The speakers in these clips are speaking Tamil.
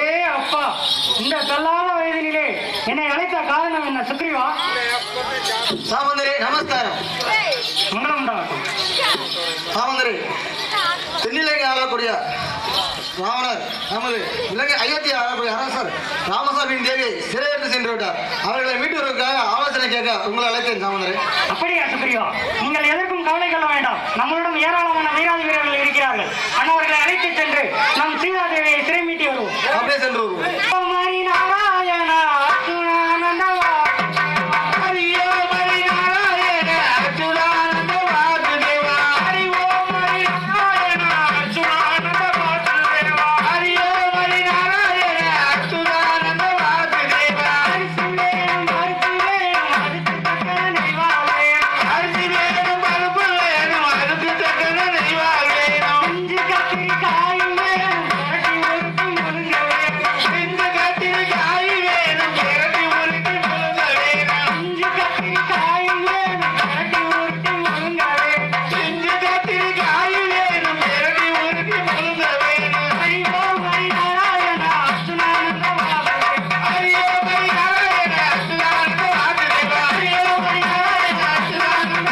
அப்பா இந்த தள்ளாத வயதினிலே என்னை அழைத்த காரணம் என்ன சுக்ரீவா சாமந்தரே நமஸ்காரம் மங்களம் உண்டாகட்டும் சாமந்தரே தென்னிலங்கை ஆளக்கூடிய ராவணர் நமது இலங்கை அயோத்தி ஆளக்கூடிய அரசர் ராமசாமியின் தேவியை சிறையெடுத்து சென்று விட்டார் அவர்களை மீட்டுவதற்காக ஆலோசனை கேட்க உங்களை அழைத்தேன் சாமந்தரே அப்படியா சுக்ரீவா நீங்கள் எதற்கும் கவலை கொள்ள வேண்டாம் நம்மளிடம் ஏராளமான வீராதி வீரர்கள் இருக்கிறார்கள் அன்னவர்களை அழைத்துச் சென்று நம் சீதாதேவியை சிறை மீட்டி வருவோம் அப்படியே சென்று வருவோம் ஹரி நாராயண அர்ஜுனானந்தவா ஹரியோ ஹரி நாராயண அர்ஜுனானந்த வாசுதேவா ஹரி ஓம் ஹரி நாராயண அர்ஜுனானந்த வாசுதேவா ஹரியோ ஹரி நாராயண அர்ஜுனானந்த வாசுதேவா அரிசி வேணும் பருப்பு வேணும் அதுக்கு தக்க நெய்வாவேணும் அரிசி வேணும் பருப்பு வேணும் அதுக்கு தக்க நெய்வாவேணும் இஞ்சி கத்திரிக்காயும் வேணும் புரட்டி உருட்டி முழுங்க வேணும் இஞ்சி கத்திரிக்காய் வேணும் புரட்டி உருட்டி முழுங்க வேணும் இஞ்சி கத்திரிக்காயும் வேணும் புரட்டி உருட்டி முழுங்க வேணும் இஞ்சி கத்திரிக்காய் வேணும் புரட்டி உருட்டி முழுங்க வேணும் ஹரி ஓம் ஹரி நாராயண அர்ஜுனானந்த வாசுதேவா ஹரி ஓம் ஹரி நாராயண அர்ஜுனானந்த வாசுதேவா ஹரி ஓம் ஹரி நாராயண அர்ஜுனானந்த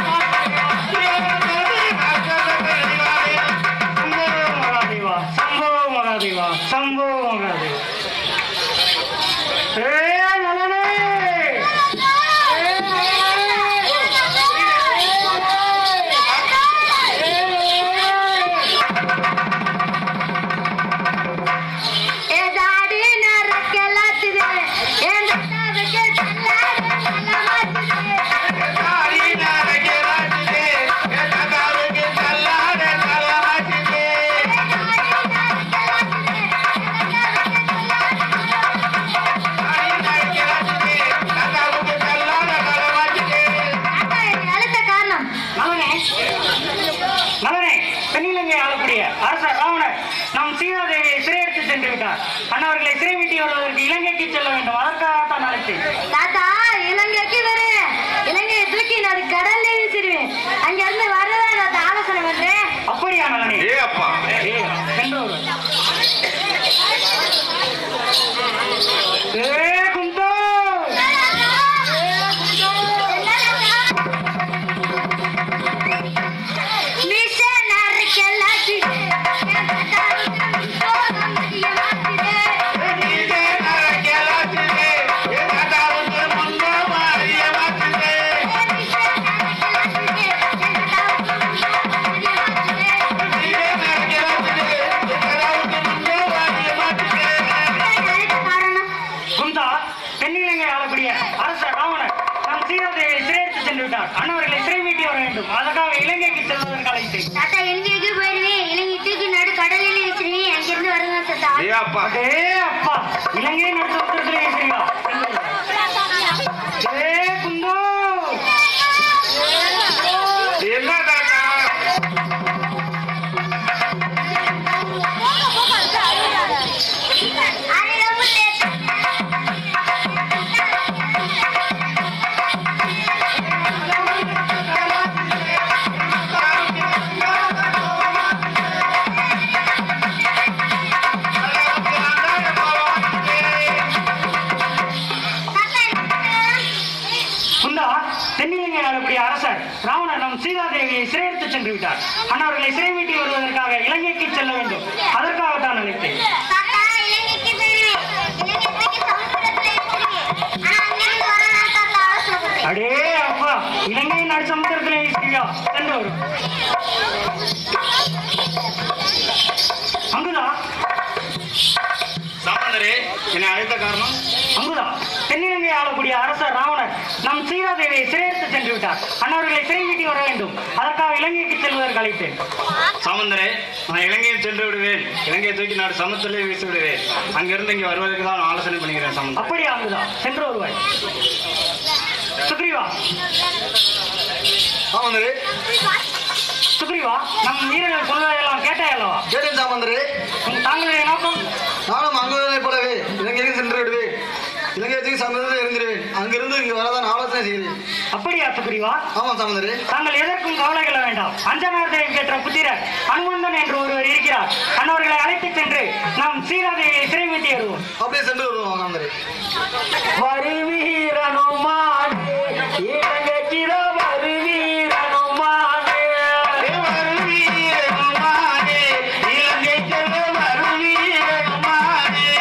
வாசுதேவா சம்போ மகாதேவா சம்போ மகாதேவா ஏ நலனே ஏ ஏதாடி நரக்கலாத்துது என் தட்டாவுக்கு தள்ளாட நல்ல மாட்டுது அக்கா என்னை அழைத்த காரணம் நலனே நலனே தென்னிலங்கை ஆளக்கூடிய அரசர் ராவணர் நம் சீதாதேவியை சிறையெடுத்து சென்று விட்டார் அன்னவர்களை சிறை மீட்டி வருவதற்கு இலங்கைக்கு செல்ல வேண்டும் அதற்காகத்தான் அழைத்தேன் தாத்தா இலங்கைக்கு வரேன் இலங்கையை தூக்கி நான் கடல்ல வீசிடுவேன் அங்க இருந்து வரதான் நான் ஆலோசனை பண்றேன் அப்படியா நலனே ஏ அப்பா ஏய், சென்று வருவோம். ஏ குந்தோ மிஷ நரக்கலாத்துது என் தட்டாவுக்கு சோகம் மதிய மாட்டுது குந்தா தென்னிலங்கை ஆளக்கூடிய அரசர் ராவணர் நம் சீதாதேவியை சிறையெடுத்து சென்று விட்டார் அன்னவர்களை சிறை மீட்டி வர வேண்டும் அதற்காக இலங்கைக்கு செல்வதற்கு அழைத்தேன் தாத்தா இலங்கைக்கு போயிருவேன் இலங்கை தூக்கி நடு கடலில் வீசிடுவேன் அங்கிருந்து வருவேன் தாத்தா ஏ அப்பா அடே அப்பா இலங்கையை நடத்த உத்தரத்திலே சரியா ஏ குந்தோ என்ன தாத்தா குந்தா தென்னிலங்கை ஆளக்கூடிய அரசர் ராவணர் நம் சீதாதேவியை சிறையெடுத்து சென்று விட்டார் அன்னவர்களை சிறை மீட்டி வருவதற்காக இலங்கைக்கு செல்ல வேண்டும் அதற்காகத்தான் அழைத்தேன் தாத்தா இலங்கைக்கு போயிருவேன் இலங்கை தூக்கி சமுத்திரத்தில் வீசிடுவேன் ஆனா அங்கிருந்து வரேன் தாத்தா ஆலோசனை பண்றேன் அடே அப்பா இலங்கை நடு சமுத்திரத்திலே சரியா சென்று வரும் அங்குதா சாமந்தரே என்னை அழைத்த காரணம் அங்குதா தென்னிலங்கை ஆளக்கூடிய அரசர் ராவணர் நம் சீதாதேவியை சிறையெடுத்து சென்று விட்டார் அன்னவர்களை சிறை மீட்டி வர வேண்டும் அதற்காக இலங்கைக்கு செல்வதற்கு அழைத்தேன் சாமந்தரே நான் இலங்கையில் சென்று விடுவேன் இலங்கையை தூக்கி நாடு சமத்திலே வீசி விடுவேன் அங்கிருந்து இங்கே வருவதற்கு தான் நான் ஆலோசனை பண்ணிக்கிறேன் சாமந்தரே அப்படியா அங்குதா சென்று வருவாய் சுக்ரீவா சாமந்தரே சுக்ரீவா நம் வீரர்கள் சொல்வதையெல்லாம் கேட்டாயல்லவா கேட்டேன் சாமந்தரே உம் தாங்களுடைய நோக்கம் நானும் அங்குவதைப் போலவே இலங்கைக்கு சென்று விடுவேன் இலங்கையை தூக்கி சமுதிரத்தில் இருந்துருவேன் அங்கிருந்து இங்கு வரதான் ஆலோசனை செய்கிறேன் அப்படியா சுக்ரீவா ஆமாம் சமுதிரி தாங்கள் எதற்கும் கவலை கொள்ள வேண்டாம் அஞ்சனார்தேவி பெற்ற புத்திரர் அனுமந்தன் என்று ஒருவர் இருக்கிறார் அன்னவர்களை அழைத்துச் சென்று நாம் சீதாதேவியை சிறை மீட்டி வருவோம் அப்படியே சென்று வருவோம் சமுதிரி வருவீரனுமானே இலங்கைக்கிற வருவீரனுமானே வருவீரனுமானே இலங்கை செல்ல வருவீரனுமானே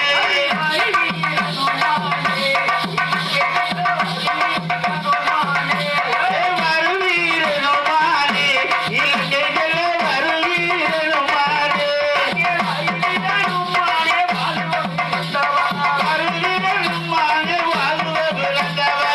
வருவீரனுமானே இலங்கை செல்ல வருவீரனுமானே வருவீரனுமானே வாழ்வு பிறந்தவர்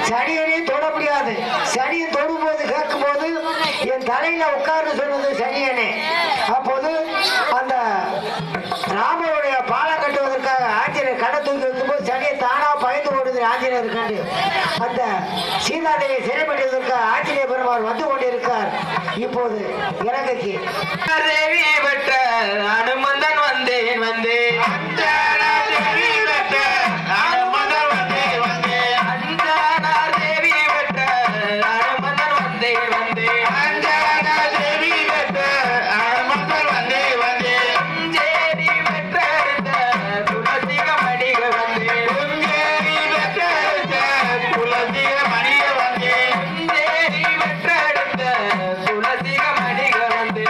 சனியனையும் தொட முடியாது சனியை தொடும்போது கேட்கும்போது என் தலையில உட்கார்ந்து சொன்னது சனியனே அப்போது அந்த ராமனுடைய பாலம் கட்டுவதற்காக ஆஞ்சநேயர் கடை தூக்கி வைக்கும்போது சனியை தானா பயந்து ஓடுது ஆஞ்சநேயர் இருக்காண்டு அந்த சீதாதேவியை சிறைப்பட்டதற்காக ஆஞ்சநேய பெருமாள் வந்து கொண்டிருக்கார் இப்போது இலங்கைக்கு தேவி பெற்ற அனுமந்தன் வந்தேன் வந்தேன் அஞ்சானா தேவி பெற்ற அனுமந்தன் வந்தேன் வந்தேன் அஞ்சானா தேவி பெற்ற அனுமந்தன் வந்தேன் வந்தேன் அஞ்சானா தேவி பெற்ற அனுமந்தன் வந்தேன் வந்தேன் அஞ்சேரி பெற்ற துளசிக மணிக வந்தேன் அஞ்சேரி பெற்ற துளசிக மணிக வந்தேன் அஞ்சேரி பெற்ற துளசிக மணிக வந்தேன்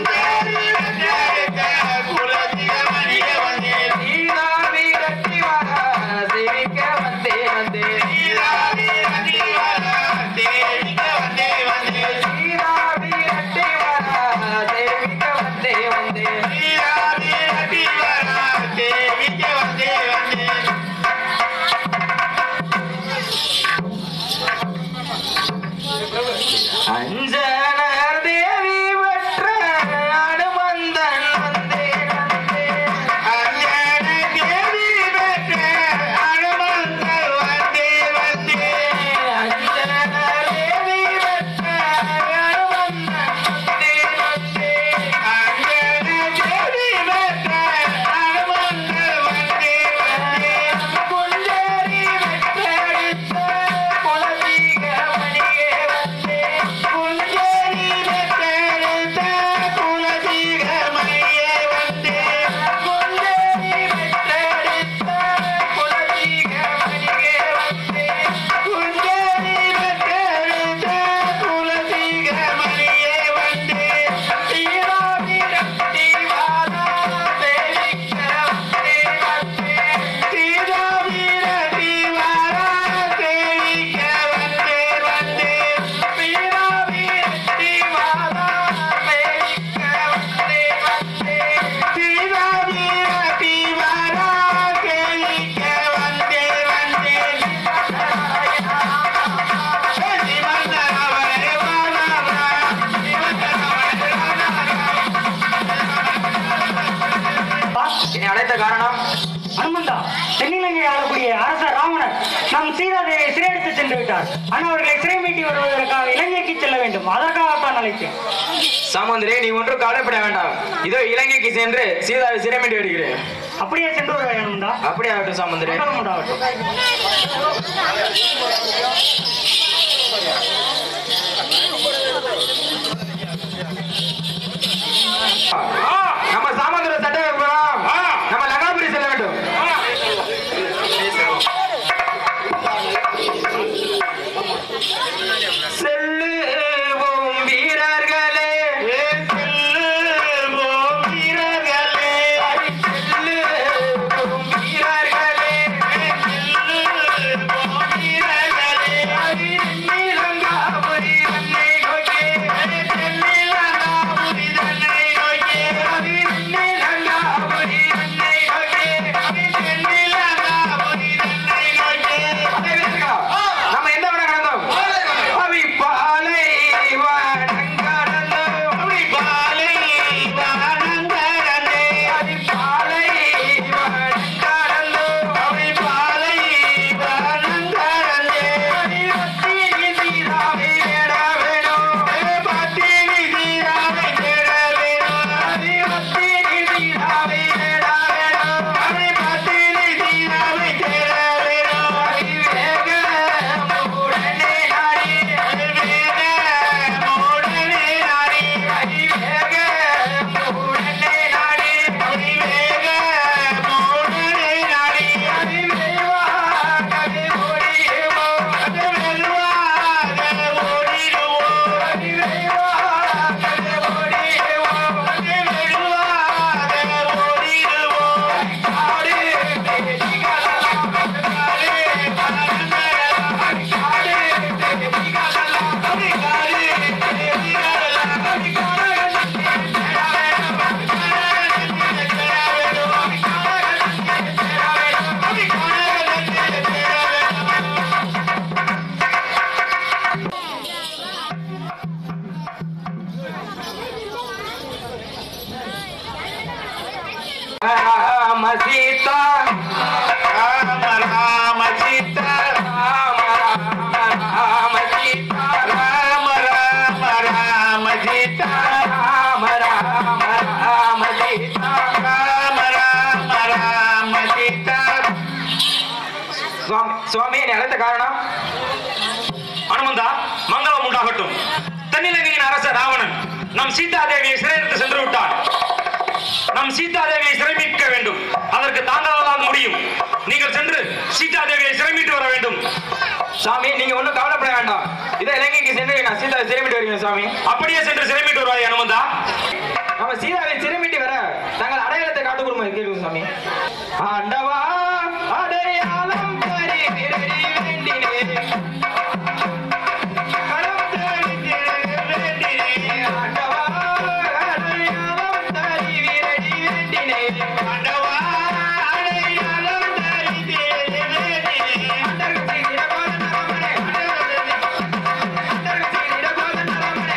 சீதாவி கட்டி வர சேவிக்க வந்தே வந்தே சீதாவி கட்டி வர சேவிக்க வந்தே வந்தே சீதாவி கட்டி வர சேவிக்க வந்தே வந்தே சீதாவி கட்டி வர சேவிக்க வந்தே வந்தே அஞ்சனர் தேவி பெற்ற அனுமந்தன் வந்தே வந்தே அஞ்சன தேவி பெற்ற அனுமந்தன் வந்தே வந்தே அஞ்சனர் தேவி பெற்ற அனுமந்தன் வந்தே வந்தே அஞ்சன தேவி பெற்ற அனுமந்தன் வந்தே வந்தே குஞ்சேரி பெற்றெடுத்த குலதீக மணியே வந்தே குஞ்சேரி பெற்றெடுத்த குலதீக மணியே வந்தே குஞ்சேரி பெற்றெடுத்த குலதீக மணியே வந்தே குஞ்சேரி பெற்றெடுத்த குலதீக மணியே வந்தே சீராவி ரக்தி வாலா தேவிக்க வந்தே வந்தே சீராவி ரக்தி வாலா தேவிக்க வந்தே வந்தே சீராவி ரக்தி வாலா தேவிக்க வந்தே வந்தே சீராவி ரக்தி வாலா தேவிக்க வந்தே வந்தே என்னை அழைத்த காரணம் அனுமந்தா தென்னிலங்கை ஆளக்கூடிய அரசர் ராவணர் நம் சீதாதேவியை சிறையெடுத்து சென்று விட்டார் ஆனால் அவர்களை சிறை மீட்டி வருவதற்காக இலங்கைக்கு செல்ல வேண்டும் அதற்காகத்தான் அழைத்தேன் சாமந்திரே நீ ஒன்றும் கவலைப்பட வேண்டாம் இதோ இலங்கைக்கு சென்று சீதாவை சிறைமிட்டு வருகிறேன் அப்படியே சென்று வர வேணும்டா அப்படியே ஆகட்டும் சாமந்திரே மங்களம் உண்டாகட்டும் நம்ம சாமந்திர சட்டை போலாம் நம்ம லங்காபுரி செல்ல வேண்டும் செல்லுவோம் வீரர்களே செல்லுவோம் வீரர்களே செல்லுவோம் வீரர்களே செல்லுவோம் வீரர்களே நீலங்காபுரி தன்னை நோக்கி தென்னிலங்காபுரி தன்னை நோக்கி என்னை அழைத்த காரணம் அனுமந்தா மங்களம் உண்டாகட்டும் தென்னிலங்கையின் அரசர் ராவணன் நம் சீதா தேவியை சிறையிட்டு சென்று விட்டார் நம் சீதா தேவியை சிறை மீட்க வேண்டும் அதற்கு தாங்களால் முடியும் நீங்கள் சென்று சீதா தேவியை சிறை மீட்டு வர வேண்டும் சாமி நீங்க ஒண்ணும் கவலைப்பட வேண்டாம் இதை இலங்கைக்கு சென்று நான் சீதாவை சிறைமிட்டு வருகிறேன் சாமி அப்படியே சென்று சிறை மீட்டு வருவாய் அனுமந்தா நம்ம சீதாவை சிறைமிட்டு வர தங்கள் அடையாளத்தை காட்டு கொடுமை கேள்வி சாமி ஆண்டவா அடையாளம் தரி விரடி வேண்டினேன் கரம் தேடி தேடி வேண்டினேன். ஆண்டவா, அடையாளம் தரி விரடி வேண்டினேன். ஆண்டவா, அடையாளம் தரி விரடி வேண்டினேன். அண்டர்கட்சி இடபாத நலமனே. அண்டர்கட்சி இடபாத நலமனே.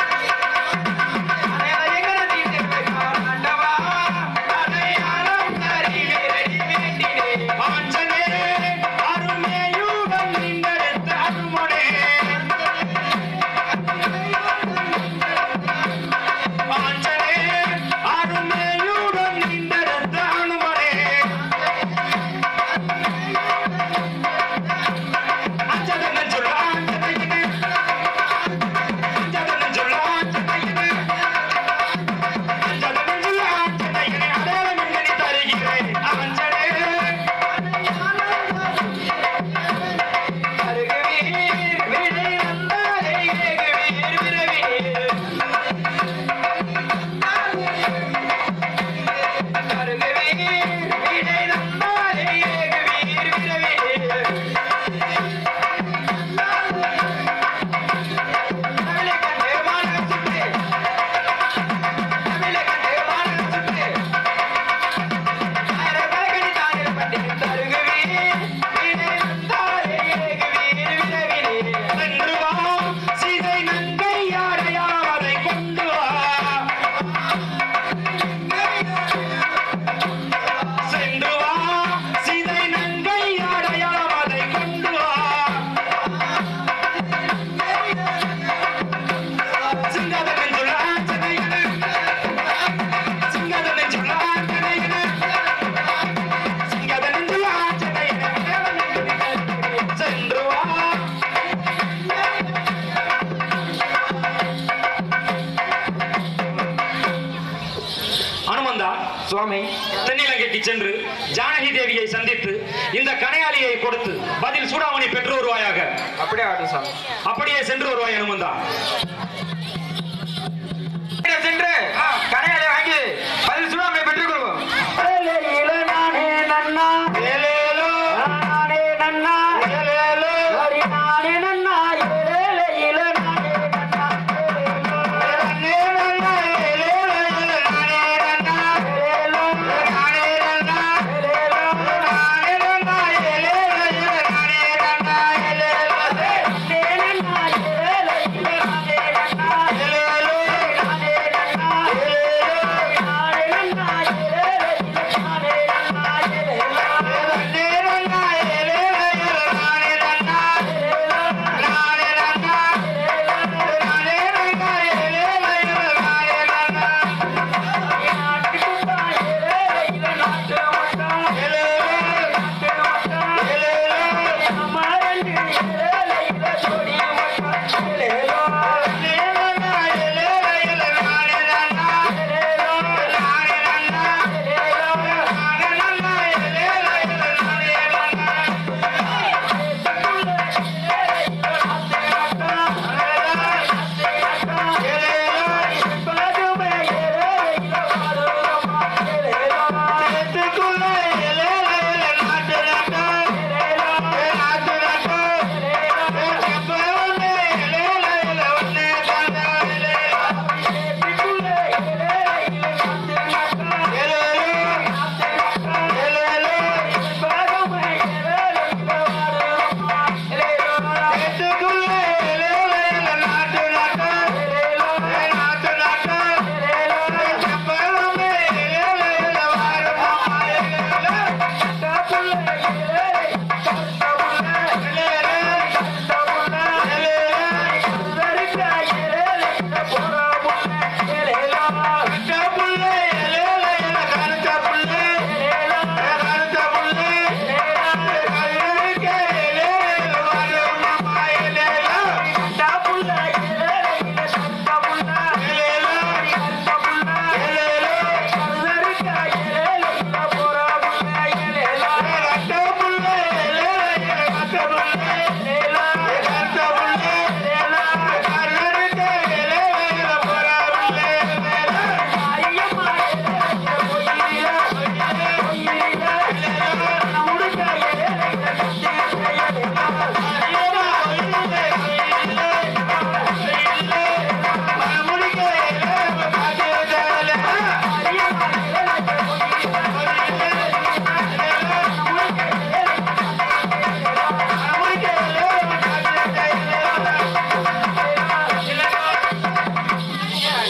அனுமந்தா சுவாமி தென்னிலங்கைக்கு சென்று ஜானகி தேவியை சந்தித்து இந்த கனையாளியை கொடுத்து பதில் சூடாமணி பெற்று வருவாயாக அப்படியே ஆகட்டும் சாமி அப்படியே சென்று வருவாய் அனுமந்தா சென்று